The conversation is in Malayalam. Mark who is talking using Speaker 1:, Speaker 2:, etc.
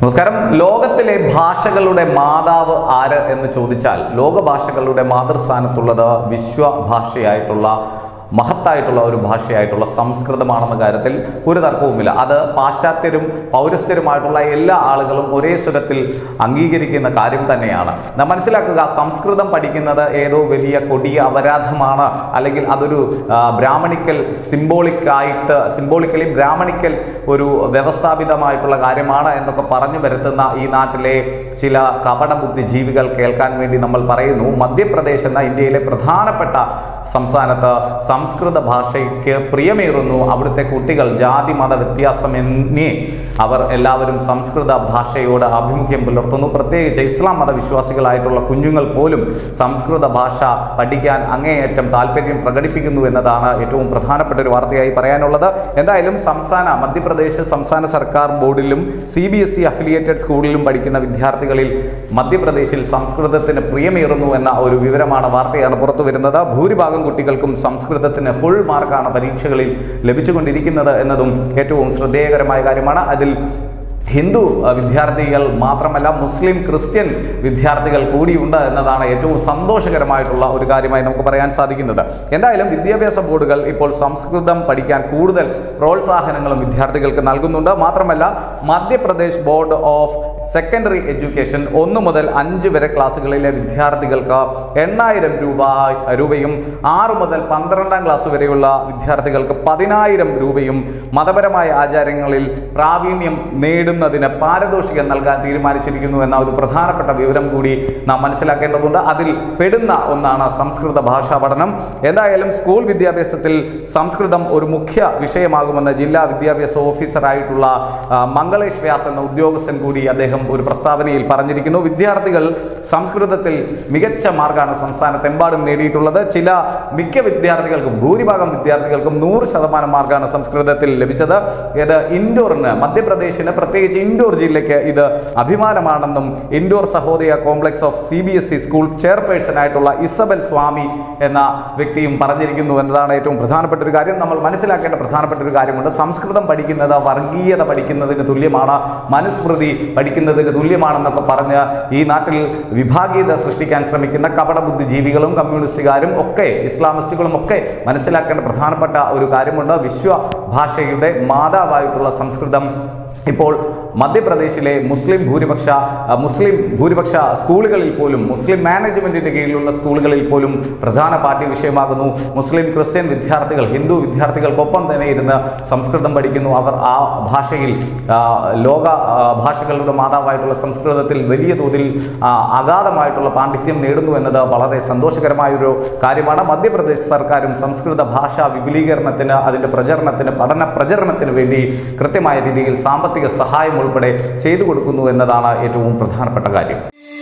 Speaker 1: നമസ്കാരം ലോകത്തിലെ ഭാഷകളുടെ മാതാവ് ആര് എന്ന് ചോദിച്ചാൽ ലോക ഭാഷകളുടെ മാതൃസ്ഥാനത്തുള്ളത് വിശ്വഭാഷയായിട്ടുള്ള മഹത്തായിട്ടുള്ള ഒരു ഭാഷയായിട്ടുള്ള സംസ്കൃതമാണെന്ന കാര്യത്തിൽ ഒരു തർക്കവുമില്ല അത് പാശ്ചാത്യരും പൗരസ്ഥരുമായിട്ടുള്ള എല്ലാ ആളുകളും ഒരേ സ്വരത്തിൽ അംഗീകരിക്കുന്ന കാര്യം തന്നെയാണ് നാം മനസ്സിലാക്കുക സംസ്കൃതം പഠിക്കുന്നത് ഏതോ വലിയ കൊടിയ അപരാധമാണ് അല്ലെങ്കിൽ അതൊരു ആ, ബ്രാഹ്മണിക്കൽ സിംബോളിക് ആയിട്ട് സിംബോളിക്കലി ബ്രാഹ്മണിക്കൽ ഒരു വ്യവസ്ഥാപിതമായിട്ടുള്ള കാര്യമാണ് എന്നൊക്കെ പറഞ്ഞു വരുത്തുന്ന ഈ നാട്ടിലെ ചില കപട ബുദ്ധിജീവികൾ കേൾക്കാൻ വേണ്ടി നമ്മൾ പറയുന്നു മധ്യപ്രദേശ് എന്ന ഇന്ത്യയിലെ പ്രധാനപ്പെട്ട സംസ്ഥാനത്ത് സംസ്കൃത ഭാഷയ്ക്ക് പ്രിയമേറുന്നു അവിടുത്തെ കുട്ടികൾ ജാതി മത വ്യത്യാസമെന്നേ അവർ എല്ലാവരും സംസ്കൃത ഭാഷയോട് ആഭിമുഖ്യം പുലർത്തുന്നു പ്രത്യേകിച്ച് ഇസ്ലാം മതവിശ്വാസികളായിട്ടുള്ള കുഞ്ഞുങ്ങൾ പോലും സംസ്കൃത ഭാഷ പഠിക്കാൻ അങ്ങേയറ്റം താല്പര്യം പ്രകടിപ്പിക്കുന്നു എന്നതാണ് ഏറ്റവും പ്രധാനപ്പെട്ട ഒരു വാർത്തയായി പറയാനുള്ളത് എന്തായാലും സംസ്ഥാന മധ്യപ്രദേശ് സംസ്ഥാന സർക്കാർ ബോർഡിലും C B S E affiliated സ്കൂളിലും പഠിക്കുന്ന വിദ്യാർത്ഥികളിൽ മധ്യപ്രദേശിൽ സംസ്കൃതത്തിന് പ്രിയമേറുന്നു എന്ന ഒരു വിവരമാണ് വാർത്തയാണ് പുറത്തു വരുന്നത് ഭൂരിഭാഗം കുട്ടികൾക്കും സംസ്കൃതത്തിന് ഫുൾ മാർക്കാണ് പരീക്ഷകളിൽ ലഭിച്ചുകൊണ്ടിരിക്കുന്നത് എന്നതും ഏറ്റവും ശ്രദ്ധേയകരമായ കാര്യമാണ് അതിൽ ഹിന്ദു അഹ്, വിദ്യാർത്ഥികൾ മാത്രമല്ല മുസ്ലിം ക്രിസ്ത്യൻ വിദ്യാർത്ഥികൾ കൂടിയുണ്ട് എന്നതാണ് ഏറ്റവും സന്തോഷകരമായിട്ടുള്ള ഒരു കാര്യമായി നമുക്ക് പറയാൻ സാധിക്കുന്നത് എന്തായാലും വിദ്യാഭ്യാസ ബോർഡുകൾ ഇപ്പോൾ സംസ്കൃതം പഠിക്കാൻ കൂടുതൽ പ്രോത്സാഹനങ്ങളും വിദ്യാർത്ഥികൾക്ക് നൽകുന്നുണ്ട് മാത്രമല്ല Madhya Pradesh board of secondary education ഒന്ന് മുതൽ അഞ്ച് വരെ ക്ലാസ്സുകളിലെ വിദ്യാർത്ഥികൾക്ക് എണ്ണായിരം രൂപ രൂപയും ആറ് മുതൽ പന്ത്രണ്ടാം ക്ലാസ് വരെയുള്ള വിദ്യാർത്ഥികൾക്ക് പതിനായിരം രൂപയും മതപരമായ ആചാരങ്ങളിൽ പ്രാവീണ്യം നേടുന്നതിന് പാരിതോഷികം നൽകാൻ തീരുമാനിച്ചിരിക്കുന്നു എന്ന ഒരു പ്രധാനപ്പെട്ട വിവരം കൂടി നാം മനസ്സിലാക്കേണ്ടതുണ്ട് അതിൽ പെടുന്ന ഒന്നാണ് സംസ്കൃത ഭാഷാ പഠനം എന്തായാലും സ്കൂൾ വിദ്യാഭ്യാസത്തിൽ സംസ്കൃതം ഒരു മുഖ്യ വിഷയമാകുമെന്ന് ജില്ലാ വിദ്യാഭ്യാസ ഓഫീസറായിട്ടുള്ള ആ, മംഗളേഷ് വ്യാസ് എന്ന ഉദ്യോഗസ്ഥൻ കൂടി അദ്ദേഹം ഒരു പ്രസ്താവനയിൽ പറഞ്ഞിരിക്കുന്നു വിദ്യാർത്ഥികൾ സംസ്കൃതത്തിൽ മികച്ച മാർക്കാണ് സംസ്ഥാനത്തെമ്പാടും നേടിയിട്ടുള്ളത് ചില മിക്ക വിദ്യാർത്ഥികൾക്കും ഭൂരിഭാഗം വിദ്യാർത്ഥികൾക്കും നൂറ് ശതമാനം മാർക്കാണ് സംസ്കൃതത്തിൽ ലഭിച്ചത് ഇത് ഇൻഡോറിന് മധ്യപ്രദേശിന് പ്രത്യേകിച്ച് ഇൻഡോർ ജില്ലയ്ക്ക് ഇത് അഭിമാനമാണെന്നും Indore Sahodaya complex of C B S E school chairperson ആയിട്ടുള്ള ഇസബൽ സ്വാമി എന്ന വ്യക്തിയും പറഞ്ഞിരിക്കുന്നു എന്നതാണ് ഏറ്റവും പ്രധാനപ്പെട്ട ഒരു കാര്യം നമ്മൾ മനസ്സിലാക്കേണ്ട പ്രധാനപ്പെട്ട ഒരു കാര്യമുണ്ട് സംസ്കൃതം പഠിക്കുന്നത് വർഗീയത പഠിക്കുന്നതിന് തുല്യമാണ് മനുസ്മൃതി പഠിക്കുന്നതിന് തുല്യമാണെന്നൊക്കെ പറഞ്ഞ് ഈ നാട്ടിൽ വിഭാഗീയത സൃഷ്ടിക്കാൻ ശ്രമിക്കുന്ന കപട ബുദ്ധിജീവികളും കമ്മ്യൂണിസ്റ്റുകാരും ഒക്കെ ഇസ്ലാമിസ്റ്റുകളും ഒക്കെ മനസ്സിലാക്കേണ്ട പ്രധാനപ്പെട്ട ഒരു കാര്യമുണ്ട് വിശ്വ ഭാഷയുടെ മാതാവായിട്ടുള്ള സംസ്കൃതം ഇപ്പോൾ മധ്യപ്രദേശിലെ മുസ്ലിം ഭൂരിപക്ഷ അഹ് മുസ്ലിം ഭൂരിപക്ഷ സ്കൂളുകളിൽ പോലും മുസ്ലിം മാനേജ്മെന്റിന്റെ കീഴിലുള്ള സ്കൂളുകളിൽ പോലും പ്രധാന പാഠ്യ വിഷയമാകുന്നു മുസ്ലിം ക്രിസ്ത്യൻ വിദ്യാർത്ഥികൾ ഹിന്ദു വിദ്യാർത്ഥികൾക്കൊപ്പം തന്നെ ഇരുന്ന് സംസ്കൃതം പഠിക്കുന്നു അവർ ആ ഭാഷയിൽ ആ, ലോക ആ, ഭാഷകളുടെ മാതാവായിട്ടുള്ള സംസ്കൃതത്തിൽ വലിയ തോതിൽ ആ, അഗാധമായിട്ടുള്ള പാണ്ഡിത്യം നേടുന്നു എന്നത് വളരെ സന്തോഷകരമായൊരു കാര്യമാണ് മധ്യപ്രദേശ് സർക്കാരും സംസ്കൃത ഭാഷാ വിപുലീകരണത്തിന് അതിൻ്റെ പ്രചരണത്തിന് പഠന പ്രചരണത്തിന് വേണ്ടി കൃത്യമായ രീതിയിൽ സാമ്പത്തിക സഹായം ഉൾപ്പെടെ ചെയ്തു കൊടുക്കുന്നു എന്നതാണ് ഏറ്റവും പ്രധാനപ്പെട്ട കാര്യം